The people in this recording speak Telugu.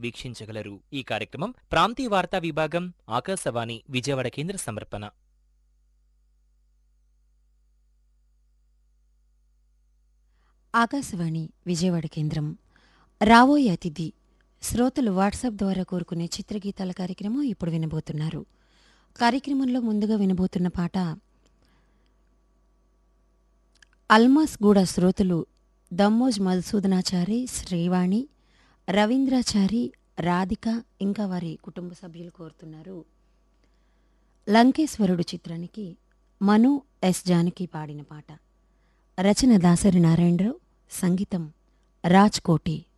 వీక్షించగలరు ఈ కార్యక్రమం ప్రాంతీయ వార్తా విభాగం ఆకాశవాణి విజయవాడ కేంద్ర సమర్పణ ఆకాశవాణి విజయవాడ కేంద్రం రావోయే అతిథి శ్రోతలు వాట్సాప్ ద్వారా కోరుకునే చిత్రగీతాల కార్యక్రమం ఇప్పుడు వినబోతున్నారు కార్యక్రమంలో ముందుగా వినబోతున్న పాట అల్మాస్ గూడ శ్రోతలు దమ్మోజ్ మధుసూదనాచారి శ్రీవాణి రవీంద్రాచారి రాధిక ఇంకా వారి కుటుంబ సభ్యులు కోరుతున్నారు లంకేశ్వరుడు చిత్రానికి మను ఎస్ జానకి పాడిన పాట రచన దాసరి నారాయణరావు సంగీతం రాజ్ కోటి